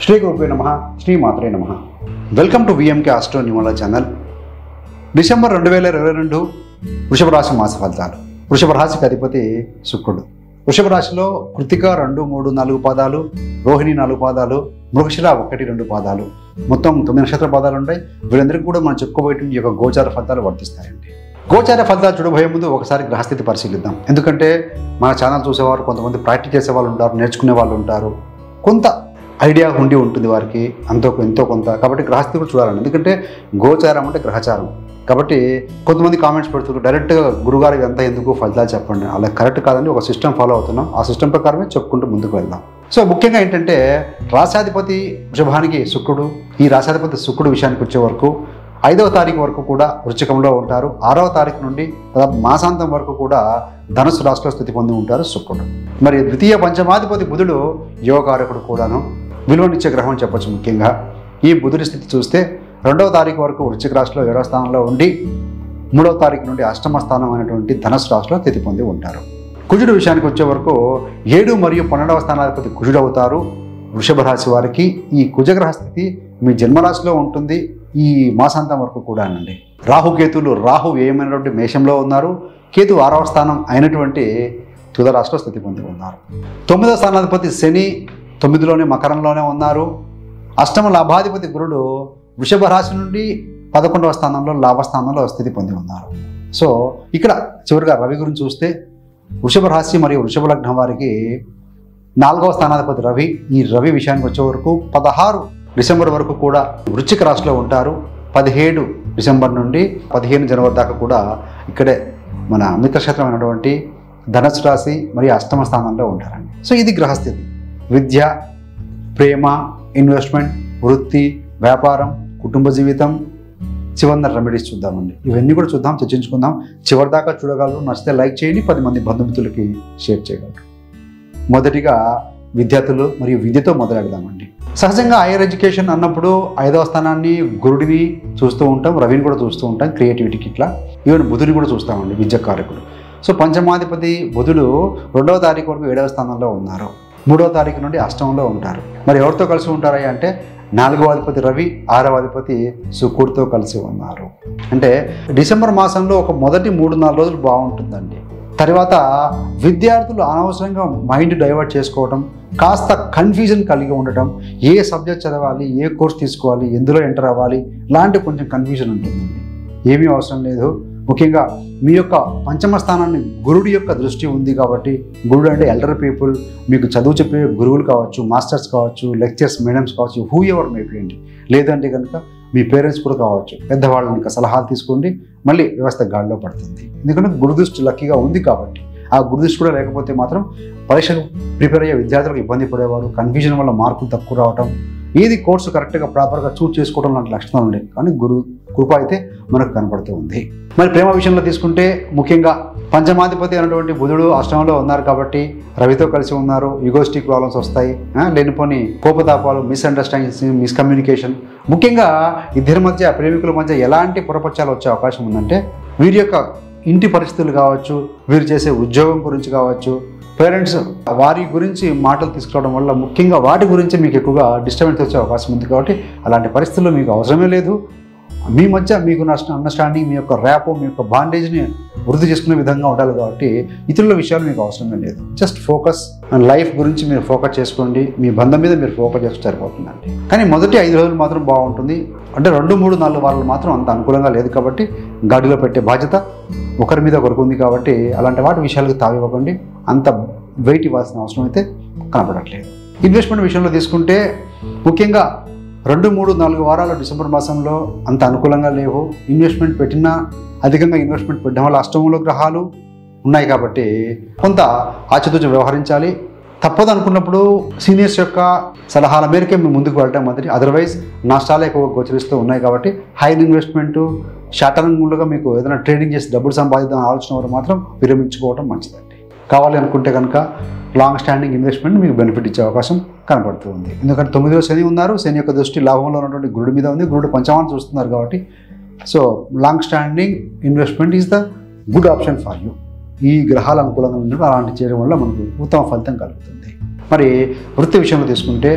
శ్రీ గురుపే నమ శ్రీ మాత్రే నమ వెల్కమ్ టు విఎంకే ఆస్ట్రో న్యూమల ఛానల్ డిసెంబర్ రెండు వేల ఇరవై రెండు వృషభ రాశి మాస ఫలితాలు వృషభ రాశికి అధిపతి శుక్రుడు వృషభ రాశిలో కృతిక రెండు మూడు నాలుగు పాదాలు రోహిణి నాలుగు పాదాలు మృగశిల ఒకటి రెండు పాదాలు మొత్తం తొమ్మిది నక్షత్ర పాదాలు ఉంటాయి వీళ్ళందరికీ కూడా మనం చెప్పుకోబోయే ఈ యొక్క గోచార ఫలితాలు వర్తిస్తాయండి గోచార ఫలితాలు చూడబోయే ముందు ఒకసారి గ్రహస్థితి పరిశీలిద్దాం ఎందుకంటే మన ఛానల్ చూసేవారు కొంతమంది ప్రాక్టీస్ చేసే వాళ్ళు ఉంటారు నేర్చుకునే వాళ్ళు ఉంటారు కొంత ఐడియా ఉండి ఉంటుంది వారికి అంతో ఎంతో కొంత కాబట్టి గ్రహస్థితి కూడా చూడాలండి ఎందుకంటే గోచారం అంటే గ్రహచారం కాబట్టి కొంతమంది కామెంట్స్ పెడుతున్నారు డైరెక్ట్గా గురుగారు ఎంత ఎందుకు ఫలితాలు చెప్పండి అలా కరెక్ట్ కాదని ఒక సిస్టమ్ ఫాలో అవుతున్నాం ఆ సిస్టమ్ ప్రకారమే చెప్పుకుంటూ ముందుకు వెళ్దాం సో ముఖ్యంగా ఏంటంటే రాశాధిపతి వృషభానికి శుక్రుడు ఈ రాశాధిపతి శుక్రుడు విషయానికి వచ్చే వరకు ఐదవ తారీఖు వరకు కూడా వృచ్చికంలో ఉంటారు ఆరవ తారీఖు నుండి దాదాపు మాసాంతం వరకు కూడా ధనుసు రాశిలో స్థితి పొంది ఉంటారు శుక్రుడు మరి ద్వితీయ పంచమాధిపతి బుధుడు యోగకారకుడు కూడాను విలువనిచ్చే గ్రహం అని చెప్పొచ్చు ముఖ్యంగా ఈ బుధుడి స్థితి చూస్తే రెండవ తారీఖు వరకు వృశ్చిక రాశిలో ఏడవ స్థానంలో ఉండి మూడవ తారీఖు నుండి అష్టమ స్థానం అయినటువంటి ధనుసు రాశిలో స్థితి పొంది ఉంటారు కుజుడు విషయానికి వచ్చే వరకు ఏడు మరియు పన్నెండవ స్థానాధిపతి కుజుడు అవుతారు వృషభ రాశి వారికి ఈ కుజగ్రహ స్థితి మీ జన్మరాశిలో ఉంటుంది ఈ మాసాంతం వరకు కూడానండి రాహుకేతులు రాహు ఏమైనటువంటి మేషంలో ఉన్నారు కేతు ఆరవ స్థానం అయినటువంటి తులరాశిలో స్థితి పొంది ఉన్నారు తొమ్మిదవ స్థానాధిపతి శని తొమ్మిదిలోనే మకరంలోనే ఉన్నారు అష్టమ లాభాధిపతి గురుడు వృషభ రాశి నుండి పదకొండవ స్థానంలో లాభస్థానంలో స్థితి పొంది ఉన్నారు సో ఇక్కడ చివరిగా రవి గురించి చూస్తే వృషభ రాశి మరియు వృషభ లగ్నం వారికి నాలుగవ స్థానాధిపతి రవి ఈ రవి విషయానికి వచ్చే వరకు పదహారు డిసెంబర్ వరకు కూడా వృశ్చిక రాశిలో ఉంటారు పదిహేడు డిసెంబర్ నుండి పదిహేను జనవరి దాకా కూడా ఇక్కడే మన మిత్రక్షేత్రం అయినటువంటి ధనుసు రాశి మరియు అష్టమ స్థానంలో ఉంటారండి సో ఇది గ్రహస్థితి విద్య ప్రేమ ఇన్వెస్ట్మెంట్ వృత్తి వ్యాపారం కుటుంబ జీవితం చివరిన రెమెడీస్ చూద్దామండి ఇవన్నీ కూడా చూద్దాం చర్చించుకుందాం చివరి దాకా చూడగలరు నచ్చితే లైక్ చేయండి పది మంది బంధుమిత్రులకి షేర్ చేయగలరు మొదటిగా విద్యార్థులు మరియు విద్యతో మొదలెడదామండి సహజంగా హైయర్ ఎడ్యుకేషన్ అన్నప్పుడు ఐదవ స్థానాన్ని గురుడిని చూస్తూ ఉంటాం రవిని కూడా చూస్తూ ఉంటాం క్రియేటివిటీకి ఇట్లా ఈవెన్ బుధుని కూడా చూస్తామండి విద్యాకారకుడు సో పంచమాధిపతి బుధుడు రెండవ తారీఖు వరకు ఏడవ స్థానంలో ఉన్నారు మూడవ తారీఖు నుండి అష్టమంలో ఉంటారు మరి ఎవరితో కలిసి ఉంటారా అంటే నాలుగవ అధిపతి రవి ఆరవ అధిపతి శుక్రుడితో కలిసి ఉన్నారు అంటే డిసెంబర్ మాసంలో ఒక మొదటి మూడు నాలుగు రోజులు బాగుంటుందండి తర్వాత విద్యార్థులు అనవసరంగా మైండ్ డైవర్ట్ చేసుకోవడం కాస్త కన్ఫ్యూజన్ కలిగి ఉండటం ఏ సబ్జెక్ట్ చదవాలి ఏ కోర్స్ తీసుకోవాలి ఎందులో ఎంటర్ అవ్వాలి లాంటి కొంచెం కన్ఫ్యూజన్ ఉంటుందండి ఏమీ అవసరం లేదు ముఖ్యంగా మీ యొక్క పంచమ స్థానాన్ని గురుడి యొక్క దృష్టి ఉంది కాబట్టి గురుడు అంటే ఎల్డర్ పీపుల్ మీకు చదువు చెప్పే గురువులు కావచ్చు మాస్టర్స్ కావచ్చు లెక్చర్స్ మేడమ్స్ కావచ్చు హూ ఎవర్ మేపేయండి లేదంటే కనుక మీ పేరెంట్స్ కూడా కావచ్చు పెద్దవాళ్ళని ఇంకా సలహాలు తీసుకోండి మళ్ళీ వ్యవస్థ గాడిలో పడుతుంది ఎందుకంటే గురుదృష్టి లక్కీగా ఉంది కాబట్టి ఆ గురుదృష్టి కూడా లేకపోతే మాత్రం పరీక్షకు ప్రిపేర్ అయ్యే విద్యార్థులకు ఇబ్బంది పడేవారు కన్ఫ్యూజన్ వల్ల మార్కులు తక్కువ రావటం ఏది కోర్సు కరెక్ట్గా ప్రాపర్గా చూస్ చేసుకోవడం లాంటి లక్షణాలు ఉండేవి కానీ గురు కృప అయితే మనకు కనపడుతూ ఉంది మరి ప్రేమ విషయంలో తీసుకుంటే ముఖ్యంగా పంచమాధిపతి అయినటువంటి బుధుడు అష్టమంలో ఉన్నారు కాబట్టి రవితో కలిసి ఉన్నారు యుగోస్టిక్ ప్రాబ్లమ్స్ వస్తాయి ఆ, లేనిపోని కోపతాపాలు మిస్అండర్స్టాండింగ్స్ మిస్కమ్యూనికేషన్ ముఖ్యంగా ఇద్దరి మధ్య ప్రేమికుల మధ్య ఎలాంటి పొరపచ్చాలు వచ్చే అవకాశం ఉందంటే వీరి యొక్క ఇంటి పరిస్థితులు కావచ్చు వీరు చేసే ఉద్యోగం గురించి కావచ్చు పేరెంట్స్ వారి గురించి మాటలు తీసుకురావడం వల్ల ముఖ్యంగా వాటి గురించి మీకు ఎక్కువగా డిస్టర్బెన్స్ వచ్చే అవకాశం ఉంది కాబట్టి అలాంటి పరిస్థితుల్లో మీకు అవసరమే లేదు మీ మధ్య మీకు నష్ట అండర్స్టాండింగ్ మీ యొక్క ర్యాప్ మీ యొక్క బాండేజ్ని వృద్ధి చేసుకునే విధంగా ఉండాలి కాబట్టి ఇతరుల విషయాలు మీకు అవసరమే లేదు జస్ట్ ఫోకస్ లైఫ్ గురించి మీరు ఫోకస్ చేసుకోండి మీ బంధం మీద మీరు ఫోకస్ చేస్తే సరిపోతుందండి కానీ మొదటి ఐదు రోజులు మాత్రం బాగుంటుంది అంటే రెండు మూడు నాలుగు వారాలు మాత్రం అంత అనుకూలంగా లేదు కాబట్టి గాడిలో పెట్టే బాధ్యత ఒకరి మీద ఒకరికి ఉంది కాబట్టి అలాంటి వాటి విషయాలకు తావివ్వకండి అంత వెయిట్ ఇవ్వాల్సిన అవసరం అయితే కనపడట్లేదు ఇన్వెస్ట్మెంట్ విషయంలో తీసుకుంటే ముఖ్యంగా రెండు మూడు నాలుగు వారాలు డిసెంబర్ మాసంలో అంత అనుకూలంగా లేవు ఇన్వెస్ట్మెంట్ పెట్టినా అధికంగా ఇన్వెస్ట్మెంట్ పెట్టడం వల్ల అష్టమంలో గ్రహాలు ఉన్నాయి కాబట్టి కొంత ఆచితూచి వ్యవహరించాలి తప్పదు అనుకున్నప్పుడు సీనియర్స్ యొక్క సలహాల మేరకే మేము ముందుకు వెళ్ళడం మొదటి అదర్వైజ్ నష్టాలు ఎక్కువ గోచరిస్తూ ఉన్నాయి కాబట్టి హైర్ ఇన్వెస్ట్మెంట్ షార్ట్ టర్మ్గా మీకు ఏదైనా ట్రేడింగ్ చేసి డబ్బులు సంపాదిద్దాం ఆలోచన వారు మాత్రం విరమించుకోవడం మంచిదండి కావాలి అనుకుంటే కనుక లాంగ్ స్టాండింగ్ ఇన్వెస్ట్మెంట్ మీకు బెనిఫిట్ ఇచ్చే అవకాశం కనపడుతుంది ఎందుకంటే తొమ్మిదిలో శని ఉన్నారు శని యొక్క దృష్టి లాభంలో ఉన్నటువంటి గురుడి మీద ఉంది గురుడు పంచమాన్ని చూస్తున్నారు కాబట్టి so long standing investment is the good option for you ఈ గ్రహాల అనుకూలంగా ఉన్నప్పుడు అలాంటి చేయడం వల్ల మనకు ఉత్తమ ఫలితం కలుగుతుంది మరి వృత్తి విషయంలో తీసుకుంటే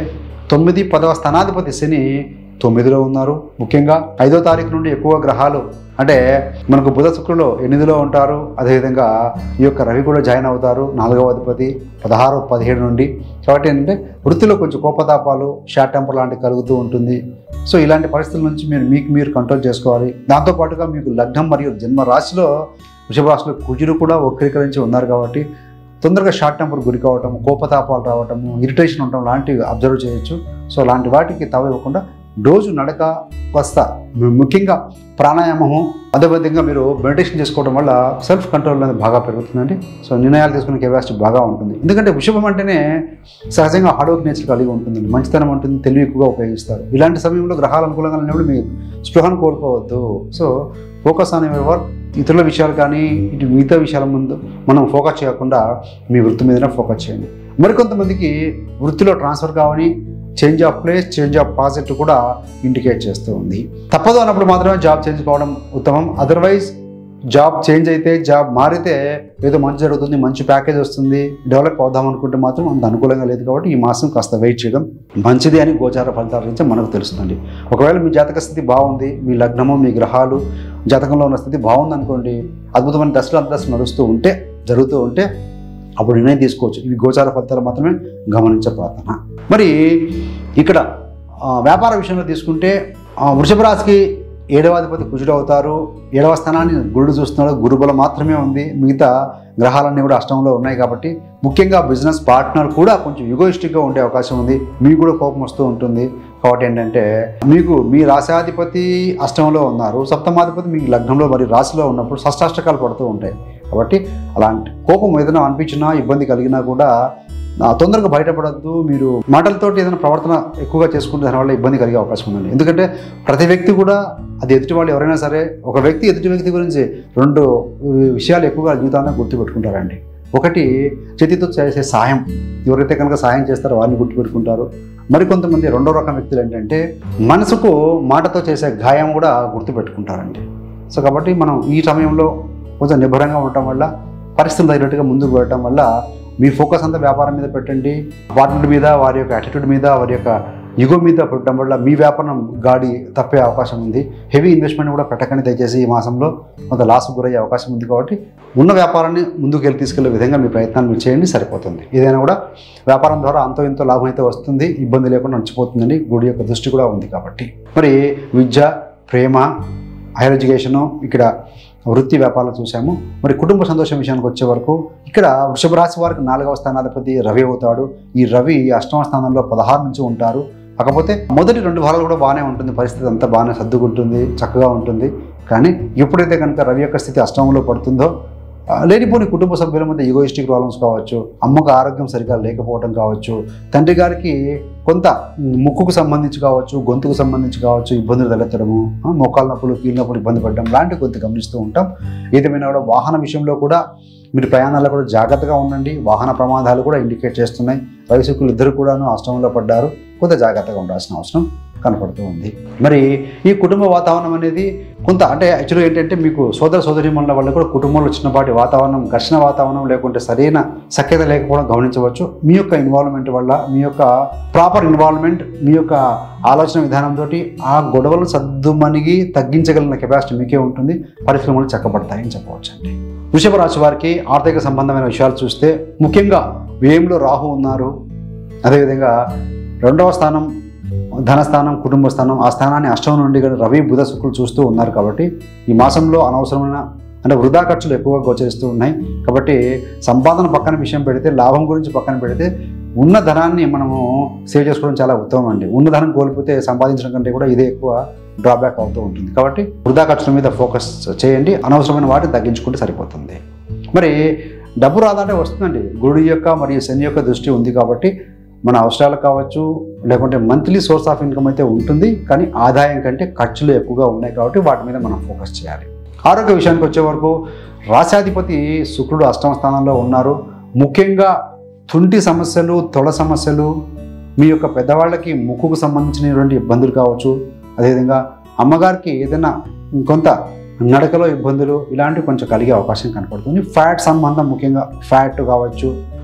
తొమ్మిది పదవ స్థానాధిపతి శని తొమ్మిదిలో ఉన్నారు ముఖ్యంగా ఐదో తారీఖు నుండి ఎక్కువ గ్రహాలు అంటే మనకు బుధ శుక్రులు ఎనిమిదిలో ఉంటారు అదేవిధంగా ఈ యొక్క రవి కూడా జాయిన్ అవుతారు నాలుగవ అధిపతి పదహారు పదిహేడు నుండి కాబట్టి ఏంటంటే వృత్తిలో కొంచెం కోపతాపాలు షార్ట్ టెంపర్ లాంటివి కలుగుతూ ఉంటుంది సో ఇలాంటి పరిస్థితుల నుంచి మీరు మీకు మీరు కంట్రోల్ చేసుకోవాలి దాంతోపాటుగా మీకు లగ్నం మరియు జన్మ రాశిలో వృషభ రాశిలో కుజుడు కూడా వక్రీకరించి ఉన్నారు కాబట్టి తొందరగా షార్ట్ టెంపర్ గురి కావటం కోపతాపాలు రావటము ఇరిటేషన్ ఉండటం లాంటివి అబ్జర్వ్ చేయొచ్చు సో అలాంటి వాటికి తవ ఇవ్వకుండా రోజు నడక వస్త ముఖ్యంగా ప్రాణాయామము అదేవిధంగా మీరు మెడిటేషన్ చేసుకోవడం వల్ల సెల్ఫ్ కంట్రోల్ అనేది బాగా పెరుగుతుందండి సో నిర్ణయాలు తీసుకునే కెపాసిటీ బాగా ఉంటుంది ఎందుకంటే వృషభం అంటేనే సహజంగా హార్డ్ వర్క్ నేచర్ కలిగి ఉంటుందండి మంచితనం ఉంటుంది తెలివి ఎక్కువగా ఉపయోగిస్తారు ఇలాంటి సమయంలో గ్రహాలు అనుకూలంగా ఉన్నప్పుడు మీరు స్పృహను కోల్పోవద్దు so focus on your work ఇతరుల విషయాలు కానీ ఇటు మిగతా విషయాల ముందు మనం ఫోకస్ చేయకుండా మీ వృత్తి మీదనే ఫోకస్ చేయండి మరికొంతమందికి వృత్తిలో ట్రాన్స్ఫర్ కావని change of place change of project కూడా ఇండికేట్ చేస్తూ ఉంది తప్పదు అన్నప్పుడు మాత్రమే జాబ్ చేంజ్ కావడం ఉత్తమం అదర్వైజ్ జాబ్ చేంజ్ అయితే జాబ్ మారితే ఏదో మంచి జరుగుతుంది మంచి ప్యాకేజ్ వస్తుంది డెవలప్ అవుదాం అనుకుంటే మాత్రం అంత అనుకూలంగా లేదు కాబట్టి ఈ మాసం కాస్త వెయిట్ చేయడం మంచిది అని గోచార ఫలితాల నుంచి మనకు తెలుస్తుందండి ఒకవేళ మీ జాతక స్థితి బాగుంది మీ లగ్నము మీ గ్రహాలు జాతకంలో ఉన్న స్థితి బాగుంది అనుకోండి అద్భుతమైన దశలు అంతస్తు నడుస్తూ ఉంటే జరుగుతూ ఉంటే అప్పుడు నిర్ణయం తీసుకోవచ్చు ఇవి గోచార ఫలితాలు మాత్రమే గమనించే ప్రార్థన మరి ఇక్కడ ఆ, వ్యాపార విషయంలో తీసుకుంటే ఆ, వృషభ రాశికి ఏడవ అధిపతి కుజుడు అవుతారు ఏడవ స్థానాన్ని గురుడు చూస్తున్నాడు గురుబలం మాత్రమే ఉంది మిగతా గ్రహాలన్నీ కూడా అష్టంలో ఉన్నాయి కాబట్టి ముఖ్యంగా బిజినెస్ పార్ట్నర్ కూడా కొంచెం యుగోయిస్టిక్గా ఉండే అవకాశం ఉంది మీకు కూడా కోపం వస్తూ ఉంటుంది కాబట్టి ఏంటంటే మీకు మీ రాశాధిపతి అష్టంలో ఉన్నారు సప్తమాధిపతి మీకు లగ్నంలో మరి రాశిలో ఉన్నప్పుడు షష్టాష్టకాలు పడుతూ ఉంటాయి కాబట్టి అలాంటి కోపం ఏదైనా అనిపించినా ఇబ్బంది కలిగినా కూడా ఆ, తొందరగా బయటపడద్దు మీరు మాటలతోటి ఏదైనా ప్రవర్తన ఎక్కువగా చేసుకుంటే దానివల్ల ఇబ్బంది కలిగే అవకాశం ఉందండి ఎందుకంటే ప్రతి వ్యక్తి కూడా అది ఎదుటి వాళ్ళు ఎవరైనా సరే ఒక వ్యక్తి ఎదుటి వ్యక్తి గురించి రెండు విషయాలు ఎక్కువగా జీవితాన్ని గుర్తుపెట్టుకుంటారండి ఒకటి చేతితో చేసే సాయం ఎవరైతే కనుక సాయం చేస్తారో వాళ్ళని గుర్తుపెట్టుకుంటారు మరికొంతమంది రెండో రకం వ్యక్తులు ఏంటంటే మనసుకు మాటతో చేసే గాయం కూడా గుర్తుపెట్టుకుంటారండి సో కాబట్టి మనం ఈ సమయంలో కొంచెం నిబ్బరంగా ఉండటం వల్ల పరిస్థితులు తగినట్టుగా ముందుకు వెళ్ళటం వల్ల మీ ఫోకస్ అంతా వ్యాపారం మీద పెట్టండి పార్ట్నర్ మీద వారి యొక్క యాటిట్యూడ్ మీద వారి యొక్క యుగో మీద పెట్టడం వల్ల మీ వ్యాపారం గాడి తప్పే అవకాశం ఉంది హెవీ ఇన్వెస్ట్మెంట్ కూడా పెట్టకండి దయచేసి ఈ మాసంలో కొంత లాస్ గురయ్యే అవకాశం ఉంది కాబట్టి ఉన్న వ్యాపారాన్ని ముందుకు వెళ్ళి తీసుకెళ్లే విధంగా మీ ప్రయత్నాలు మీరు చేయండి సరిపోతుంది ఏదైనా కూడా వ్యాపారం ద్వారా అంతో ఇంతో లాభం అయితే వస్తుంది ఇబ్బంది లేకుండా నడిచిపోతుందని గుడి యొక్క దృష్టి కూడా ఉంది కాబట్టి మరి విద్య ప్రేమ హైయర్ ఎడ్యుకేషను ఇక్కడ వృత్తి వ్యాపారాలు చూసాము మరి కుటుంబ సంతోషం విషయానికి వచ్చే వరకు ఇక్కడ వృషభ రాశి వారికి నాలుగవ స్థానాధిపతి రవి అవుతాడు ఈ రవి అష్టమ స్థానంలో పదహారు నుంచి ఉంటారు కాకపోతే మొదటి రెండు వారాలు కూడా బాగానే ఉంటుంది పరిస్థితి అంతా బాగానే సర్దుకుంటుంది చక్కగా ఉంటుంది కానీ ఎప్పుడైతే కనుక రవి యొక్క స్థితి అష్టమంలో పడుతుందో ఆ, లేనిపోని కుటుంబ సభ్యుల మధ్య ఈగోయిస్టిక్ ప్రాబ్లమ్స్ కావచ్చు అమ్మకు ఆరోగ్యం సరిగా లేకపోవడం కావచ్చు తండ్రి గారికి కొంత ముక్కుకు సంబంధించి కావచ్చు గొంతుకు సంబంధించి కావచ్చు ఇబ్బందులు తలెత్తడము ఆ, మోకాళ్ళ నొప్పులు కీళ్ళ నొప్పులు ఇబ్బంది పడడం లాంటివి కొంత గమనిస్తూ ఉంటాం ఏదేమైనా కూడా వాహన విషయంలో కూడా మీరు ప్రయాణాల్లో కూడా జాగ్రత్తగా ఉండండి వాహన ప్రమాదాలు కూడా ఇండికేట్ చేస్తున్నాయి వయసుకులు ఇద్దరు కూడాను అష్టంలో పడ్డారు కొంత జాగ్రత్తగా ఉండాల్సిన అవసరం కనపడుతూ ఉంది మరి ఈ కుటుంబ వాతావరణం అనేది కొంత అంటే యాక్చువల్గా ఏంటంటే మీకు సోదర సోదరిమణుల వల్ల కూడా కుటుంబంలో చిన్నపాటి వాతావరణం ఘర్షణ వాతావరణం లేకుంటే సరైన సఖ్యత లేకపోవడం గమనించవచ్చు మీ యొక్క ఇన్వాల్వ్మెంట్ వల్ల మీ యొక్క ప్రాపర్ ఇన్వాల్వ్మెంట్ మీ యొక్క ఆలోచన విధానంతో ఆ గొడవలు సర్దుమణిగి తగ్గించగలిగిన కెపాసిటీ మీకే ఉంటుంది పరిశ్రమలు చక్కబడతాయని చెప్పవచ్చు అండి వృషభ రాశి వారికి ఆర్థిక సంబంధమైన విషయాలు చూస్తే ముఖ్యంగా వ్యయంలో రాహు ఉన్నారు అదేవిధంగా రెండవ స్థానం ధనస్థానం కుటుంబ స్థానం ఆ స్థానాన్ని అష్టం నుండి కూడా రవి బుధ శుక్రులు చూస్తూ ఉన్నారు కాబట్టి ఈ మాసంలో అనవసరమైన అంటే వృధా ఖర్చులు ఎక్కువగా గోచరిస్తూ ఉన్నాయి కాబట్టి సంపాదన పక్కన విషయం పెడితే లాభం గురించి పక్కన పెడితే ఉన్న ధనాన్ని మనము సేవ్ చేసుకోవడం చాలా ఉత్తమం అండి ఉన్న ధనం కోల్పోతే సంపాదించడం కంటే కూడా ఇదే ఎక్కువ డ్రాబ్యాక్ అవుతూ ఉంటుంది కాబట్టి వృధా ఖర్చుల మీద ఫోకస్ చేయండి అనవసరమైన వాటిని తగ్గించుకుంటే సరిపోతుంది మరి డబ్బు రాదంటే వస్తుందండి గురుడు యొక్క మరియు శని యొక్క దృష్టి ఉంది కాబట్టి మన అవసరాలు కావచ్చు లేకుంటే మంత్లీ సోర్స్ ఆఫ్ ఇన్కమ్ అయితే ఉంటుంది కానీ ఆదాయం కంటే ఖర్చులు ఎక్కువగా ఉన్నాయి కాబట్టి వాటి మీద మనం ఫోకస్ చేయాలి ఆరోగ్య విషయానికి వచ్చే వరకు రాశాధిపతి శుక్రుడు అష్టమ స్థానంలో ఉన్నారు ముఖ్యంగా తుంటి సమస్యలు తొడ సమస్యలు మీ యొక్క పెద్దవాళ్ళకి ముక్కుకు సంబంధించినటువంటి ఇబ్బందులు కావచ్చు అదేవిధంగా అమ్మగారికి ఏదైనా కొంత నడకలో ఇబ్బందులు ఇలాంటివి కొంచెం కలిగే అవకాశం కనపడుతుంది ఫ్యాట్ సంబంధం ముఖ్యంగా ఫ్యాట్ కావచ్చు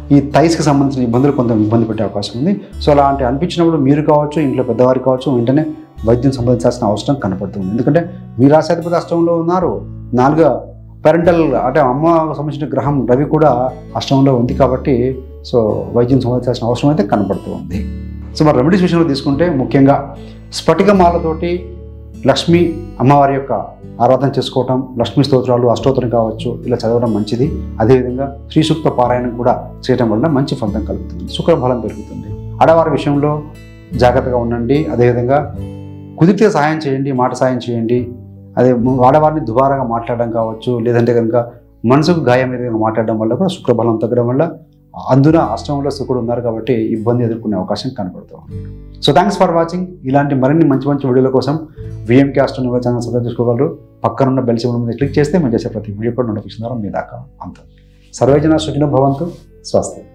ఈ థైస్కి సంబంధించిన ఇబ్బందులు కొంత ఇబ్బంది పెట్టే అవకాశం ఉంది సో అలాంటి అనిపించినప్పుడు మీరు కావచ్చు ఇంట్లో పెద్దవారు కావచ్చు వెంటనే వైద్యం సంబంధించాల్సిన అవసరం కనపడుతుంది ఎందుకంటే మీ రాశాధిపతి అష్టంలో ఉన్నారు నాలుగు పేరెంటల్ అంటే అమ్మ సంబంధించిన గ్రహం రవి కూడా అష్టంలో ఉంది కాబట్టి సో వైద్యం సంబంధించాల్సిన అవసరం అయితే కనపడుతూ ఉంది సో మరి రెమెడీస్ విషయంలో తీసుకుంటే ముఖ్యంగా స్ఫటికమాలతోటి లక్ష్మీ అమ్మవారి యొక్క ఆరాధన చేసుకోవటం లక్ష్మీ స్తోత్రాలు అష్టోత్తరం కావచ్చు ఇలా చదవడం మంచిది అదేవిధంగా శ్రీ సూక్త పారాయణం కూడా చేయడం వల్ల మంచి ఫలితం కలుగుతుంది శుక్రఫలం పెరుగుతుంది ఆడవారి విషయంలో జాగ్రత్తగా ఉండండి అదేవిధంగా కుదిరితే సహాయం చేయండి మాట సాయం చేయండి అదే ము- ఆడవారిని దుబారాగా మాట్లాడడం కావచ్చు లేదంటే కనుక మనసుకు గాయం మీద మాట్లాడడం వల్ల కూడా శుక్రబలం తగ్గడం వల్ల అందున అష్టమంలో శుక్రుడు ఉన్నారు కాబట్టి ఇబ్బంది ఎదుర్కొనే అవకాశం కనబడుతుంది సో థ్యాంక్స్ ఫర్ వాచింగ్ ఇలాంటి మరిన్ని మంచి మంచి వీడియోల కోసం విఎంకే అస్ట్రోనమా ఛానల్ సబ్స్క్రైబ్ చేసుకోగలరు పక్కనున్న బెల్ సింబల్ మీద క్లిక్ చేస్తే మేము చేసే ప్రతి వీడియో కూడా నోటిఫికేషన్ ద్వారా మీ దాకా అంత సర్వేజన సుఖినో భవంతు స్వస్తి